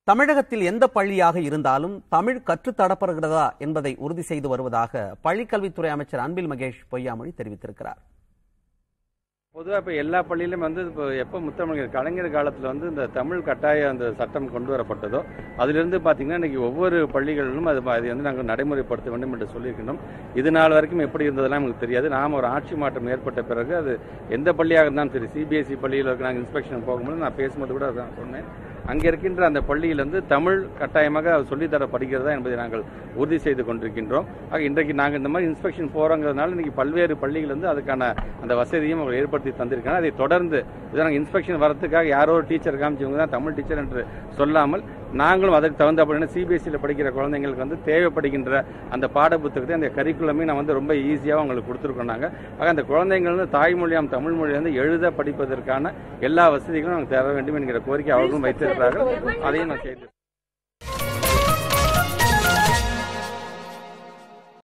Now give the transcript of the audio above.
தமிழகத்தில் எந்த பள்ளியாக இருந்தாலும் தமிழ் கற்றுத்தரப்படுகிறதா என்பதை உறுதி செய்து வருவதாக பள்ளிக்கல்வித்துறை அமைச்சர் அன்பில் மகேஷ் பொய்யாமொழி தெரிவித்திருக்கிறார் பொதுவாக இப்போ எல்லா பள்ளியிலும் வந்து இப்போ எப்போ முத்தமிழர் கலைஞர் காலத்தில் வந்து இந்த தமிழ் கட்டாய அந்த சட்டம் கொண்டு வரப்பட்டதோ அதிலிருந்து பார்த்தீங்கன்னா இன்னைக்கு ஒவ்வொரு பள்ளிகளிலும் அது அது வந்து நாங்கள் நடைமுறைப்படுத்த வேண்டும் என்று சொல்லியிருக்கின்றோம் இது நாள் வரைக்கும் எப்படி இருந்ததெல்லாம் நமக்கு தெரியாது நாம் ஒரு ஆட்சி மாற்றம் ஏற்பட்ட பிறகு அது எந்த பள்ளியாக இருந்தாலும் சரி சிபிஎஸ்இ பள்ளியில் இருக்க நாங்கள் இன்ஸ்பெக்ஷன் போகும்போது நான் பேசும்போது கூட அதான் சொன்னேன் அங்கே இருக்கின்ற அந்த பள்ளியிலிருந்து தமிழ் கட்டாயமாக சொல்லித்தரப்படுகிறதா என்பதை நாங்கள் உறுதி செய்து கொண்டிருக்கின்றோம் ஆக இன்றைக்கு நாங்கள் இந்த மாதிரி இன்ஸ்பெக்ஷன் போகிறோங்கிறதுனால இன்னைக்கு பல்வேறு பள்ளிகள் வந்து அதுக்கான அந்த வசதியும் அவங்க ஏற்படுத்தி தந்திருக்காங்க அதை தொடர்ந்து இதை நாங்கள் இன்ஸ்பெக்ஷன் வரதுக்காக யாரோ ஒரு டீச்சர் காமிச்சவங்க தான் தமிழ் டீச்சர் என்று சொல்லாமல் நாங்களும் அதற்கு தகுந்த அப்படின்னா சிபிஎஸ்சியில் படிக்கிற குழந்தைங்களுக்கு வந்து தேவைப்படுகின்ற அந்த பாட புத்தகத்தை அந்த கரிக்குலமே நான் வந்து ரொம்ப ஈஸியாக அவங்களுக்கு கொடுத்துருக்கோம் நாங்கள் ஆக அந்த குழந்தைங்கள் வந்து தாய்மொழியாம் தமிழ் மொழி வந்து எழுத படிப்பதற்கான எல்லா வசதிகளும் நாங்கள் தர வேண்டும் என்கிற கோரிக்கை அவர்களும் வைத்திருக்கிறார்கள் அதையும் நான் செய்து